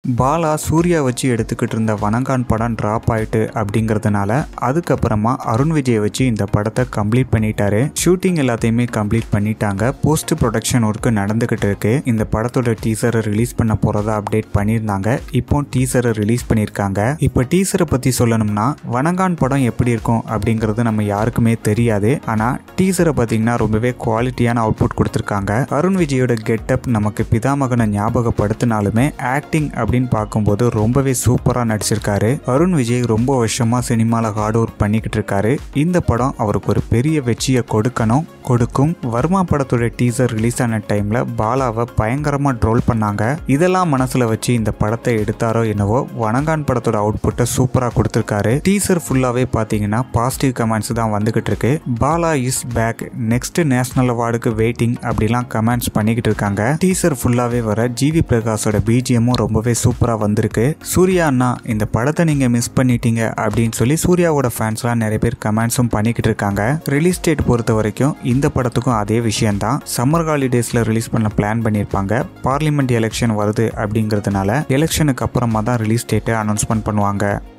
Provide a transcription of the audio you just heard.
பாலா சூர்யா வச்சு எடுத்துக்கிட்டு இருந்த வனங்கான் படம் ட்ராப் ஆயிட்டு அப்படிங்கிறதுனால அதுக்கப்புறமா அருண் விஜய் வச்சு இந்த படத்தை கம்ப்ளீட் பண்ணிட்டாரு ஷூட்டிங் எல்லாத்தையுமே கம்ப்ளீட் பண்ணிட்டாங்க போஸ்ட் ப்ரொடக்ஷன் ஒர்க்கு நடந்துகிட்டு இருக்கு இந்த படத்தோட டீசரை ரிலீஸ் பண்ண போறதா அப்டேட் பண்ணியிருந்தாங்க இப்போ டீசரை ரிலீஸ் பண்ணியிருக்காங்க இப்போ டீசரை பத்தி சொல்லணும்னா வனங்கான் படம் எப்படி இருக்கும் அப்படிங்கிறது நம்ம யாருக்குமே தெரியாது ஆனா டீசரை பார்த்தீங்கன்னா ரொம்பவே குவாலிட்டியான அவுட்புட் கொடுத்துருக்காங்க அருண் விஜயோட கெட்டப் நமக்கு பிதாமகனை ஞாபகப்படுத்தினாலுமே ஆக்டிங் அப்படின்னு பார்க்கும்போது ரொம்பவே சூப்பராக நடிச்சிருக்காரு அருண் விஜய் ரொம்ப வருஷமா சினிமாவில் ஹார்ட் ஒர்க் பண்ணிக்கிட்டு இருக்காரு இந்த படம் அவருக்கு ஒரு பெரிய வெற்றியை கொடுக்கணும் கொடுக்கும் வர்மா படத்தோட டீசர் ரிலீஸ் ஆன டைம்ல பாலாவை பயங்கரமா ட்ரோல் பண்ணாங்க இதெல்லாம் மனசுல வச்சு இந்த படத்தை எடுத்தாரோ என்னவோ வனங்கான் படத்தோட அவுட்புட்டை சூப்பரா கொடுத்துருக்காரு டீசர் ஃபுல்லாவே பாத்தீங்கன்னா பாசிட்டிவ் கமெண்ட்ஸ் தான் வந்துகிட்டு இருக்கு Bala is back next national அவார்டுக்கு வெயிட்டிங் அப்படிலாம் கமெண்ட்ஸ் பண்ணிக்கிட்டு இருக்காங்க டீசர் ஃபுல்லாவே வர ஜிவி பிரகாஷோட பிஜிஎம்மும் ரொம்பவே சூப்பரா வந்திருக்கு சூர்யா அண்ணா இந்த படத்தை நீங்க மிஸ் பண்ணிட்டீங்க அப்படின்னு சொல்லி சூர்யாவோட ஃபேன்ஸ்லாம் நிறைய பேர் கமெண்ட்ஸும் பண்ணிக்கிட்டு இருக்காங்க ரிலீஸ் டேட் பொறுத்த வரைக்கும் இந்த படத்துக்கும் அதே விஷயம்தான் சம்மர் ஹாலிடேஸில் ரிலீஸ் பண்ண பிளான் பண்ணியிருப்பாங்க பார்லிமெண்ட் எலெக்ஷன் வருது அப்படிங்கிறதுனால எலெக்ஷனுக்கு அப்புறமா தான் ரிலீஸ் டேட்டை அனௌன்ஸ்மெண்ட் பண்ணுவாங்க